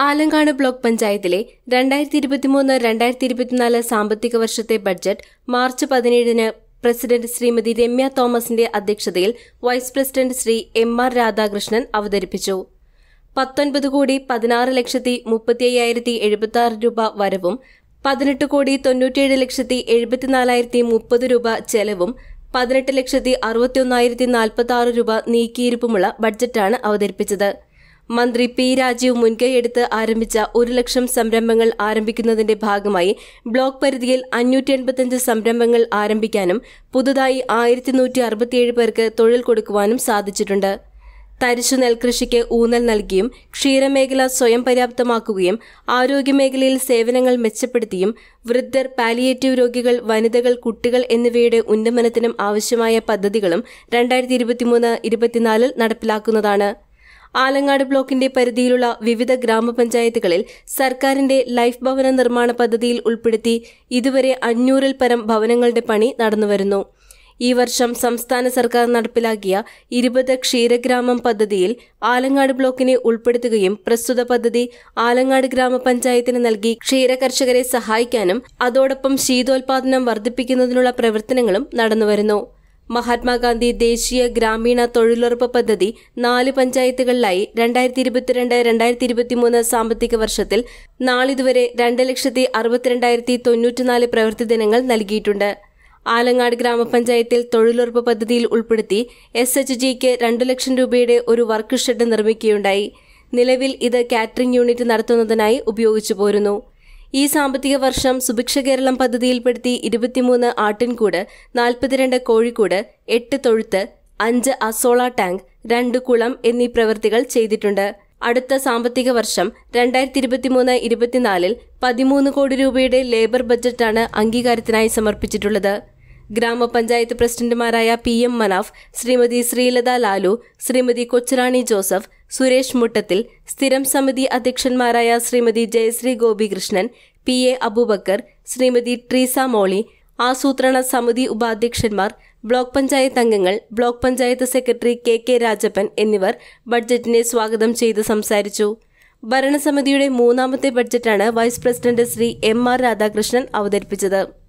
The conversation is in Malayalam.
ആലങ്കാട് ബ്ലോക്ക് പഞ്ചായത്തിലെ രണ്ടായിരത്തി ഇരുപത്തിമൂന്ന് രണ്ടായിരത്തി ഇരുപത്തിനാല് സാമ്പത്തിക വർഷത്തെ ബഡ്ജറ്റ് മാർച്ച് പതിനേഴിന് പ്രസിഡന്റ് ശ്രീമതി രമ്യ തോമസിന്റെ അധ്യക്ഷതയിൽ vice president Shri M R Radhakrishnan അവതരിപ്പിച്ചു പത്തൊൻപത് കോടി പതിനാറ് ലക്ഷത്തി മുപ്പത്തി അയ്യായിരത്തി എഴുപത്തി ആറ് രൂപ വരവും പതിനെട്ട് കോടി തൊണ്ണൂറ്റിയേഴ് ലക്ഷത്തി എഴുപത്തിനാലായിരത്തി മുപ്പത് രൂപ ചെലവും പതിനെട്ട് ലക്ഷത്തി അറുപത്തിയൊന്നായിരത്തി നാൽപ്പത്തി ആറ് രൂപ നീക്കിയിരിപ്പുമുള്ള ബഡ്ജറ്റാണ് അവതരിപ്പിച്ചത് മന്ത്രി പി രാജീവ് മുൻകൈയെടുത്ത് ആരംഭിച്ച ഒരു ലക്ഷം സംരംഭങ്ങൾ ആരംഭിക്കുന്നതിന്റെ ഭാഗമായി ബ്ലോക്ക് പരിധിയിൽ അഞ്ഞൂറ്റി എൺപത്തിയഞ്ച് സംരംഭങ്ങൾ ആരംഭിക്കാനും പുതുതായി ആയിരത്തി നൂറ്റി അറുപത്തിയേഴ് പേർക്ക് തൊഴിൽ കൊടുക്കുവാനും സാധിച്ചിട്ടുണ്ട് തരിശു നെൽകൃഷിക്ക് ഊന്നൽ നൽകിയും ക്ഷീരമേഖല സ്വയം പര്യാപ്തമാക്കുകയും ആരോഗ്യമേഖലയിൽ സേവനങ്ങൾ മെച്ചപ്പെടുത്തിയും വൃദ്ധർ പാലിയേറ്റീവ് രോഗികൾ വനിതകൾ കുട്ടികൾ എന്നിവയുടെ ഉന്നമനത്തിനും ആവശ്യമായ പദ്ധതികളും രണ്ടായിരത്തി ഇരുപത്തിമൂന്ന് ഇരുപത്തിനാലിൽ നടപ്പിലാക്കുന്നതാണ് ആലങ്ങാട് ബ്ലോക്കിന്റെ പരിധിയിലുള്ള വിവിധ ഗ്രാമപഞ്ചായത്തുകളിൽ സർക്കാരിന്റെ ലൈഫ് ഭവന നിർമ്മാണ പദ്ധതിയിൽ ഉൾപ്പെടുത്തി ഇതുവരെ അഞ്ഞൂറിൽ പരം ഭവനങ്ങളുടെ പണി നടന്നുവരുന്നു ഈ വർഷം സംസ്ഥാന സർക്കാർ നടപ്പിലാക്കിയ ഇരുപത് ക്ഷീരഗ്രാമം പദ്ധതിയിൽ ആലങ്ങാട് ബ്ലോക്കിനെ ഉൾപ്പെടുത്തുകയും പ്രസ്തുത പദ്ധതി ആലങ്ങാട് ഗ്രാമപഞ്ചായത്തിന് നൽകി ക്ഷീരകർഷകരെ സഹായിക്കാനും അതോടൊപ്പം ശീതോൽപാദനം വർദ്ധിപ്പിക്കുന്നതിനുള്ള പ്രവർത്തനങ്ങളും നടന്നുവരുന്നു മഹാത്മാഗാന്ധി ദേശീയ ഗ്രാമീണ തൊഴിലുറപ്പ് പദ്ധതി നാല് പഞ്ചായത്തുകളിലായി രണ്ടായിരത്തി ഇരുപത്തിരണ്ട് രണ്ടായിരത്തി ഇരുപത്തിമൂന്ന് സാമ്പത്തിക വർഷത്തിൽ നാളിതുവരെ രണ്ട് ലക്ഷത്തി അറുപത്തിരണ്ടായിരത്തി തൊണ്ണൂറ്റിനാല് പ്രവൃത്തി ദിനങ്ങൾ നൽകിയിട്ടുണ്ട് ആലങ്ങാട് ഗ്രാമപഞ്ചായത്തിൽ തൊഴിലുറപ്പ് പദ്ധതിയിൽ ഉൾപ്പെടുത്തി എസ് എച്ച് ജിക്ക് രണ്ടു ലക്ഷം രൂപയുടെ ഒരു വർക്ക് ഷെഡ് നിർമ്മിക്കുകയുണ്ടായി നിലവിൽ ഇത് കാറ്ററിംഗ് യൂണിറ്റ് നടത്തുന്നതിനായി ഉപയോഗിച്ചു പോരുന്നു ഈ സാമ്പത്തിക വർഷം സുഭിക്ഷ കേരളം പദ്ധതിയിൽപ്പെടുത്തി ഇരുപത്തിമൂന്ന് ആട്ടിൻകൂട് നാൽപ്പത്തിരണ്ട് കോഴിക്കൂട് എട്ട് തൊഴുത്ത് അഞ്ച് അസോള ടാങ്ക് രണ്ട് കുളം എന്നീ പ്രവൃത്തികൾ ചെയ്തിട്ടുണ്ട് അടുത്ത സാമ്പത്തിക വർഷം രണ്ടായിരത്തി ഇരുപത്തിമൂന്ന് ഇരുപത്തിനാലിൽ പതിമൂന്ന് കോടി രൂപയുടെ ലേബർ ബജറ്റാണ് അംഗീകാരത്തിനായി സമർപ്പിച്ചിട്ടുള്ളത് ഗ്രാമപഞ്ചായത്ത് പ്രസിഡന്റുമാരായ പി എം മനാഫ് ശ്രീമതി ശ്രീലത ലാലു ശ്രീമതി കൊച്ചുറാണി ജോസഫ് സുരേഷ് മുട്ടത്തിൽ സ്ഥിരം സമിതി അധ്യക്ഷന്മാരായ ശ്രീമതി ജയശ്രീ ഗോപികൃഷ്ണൻ പി എ അബൂബക്കർ ശ്രീമതി ട്രീസ മോളി ആസൂത്രണ സമിതി ഉപാധ്യക്ഷന്മാർ ബ്ലോക്ക് പഞ്ചായത്ത് അംഗങ്ങൾ block panchayat secretary K K Rajappan എന്നിവർ ബഡ്ജറ്റിനെ സ്വാഗതം ചെയ്ത് സംസാരിച്ചു ഭരണസമിതിയുടെ മൂന്നാമത്തെ ബഡ്ജറ്റാണ് vice president Shri M R Radhakrishnan അവതരിപ്പിച്ചത്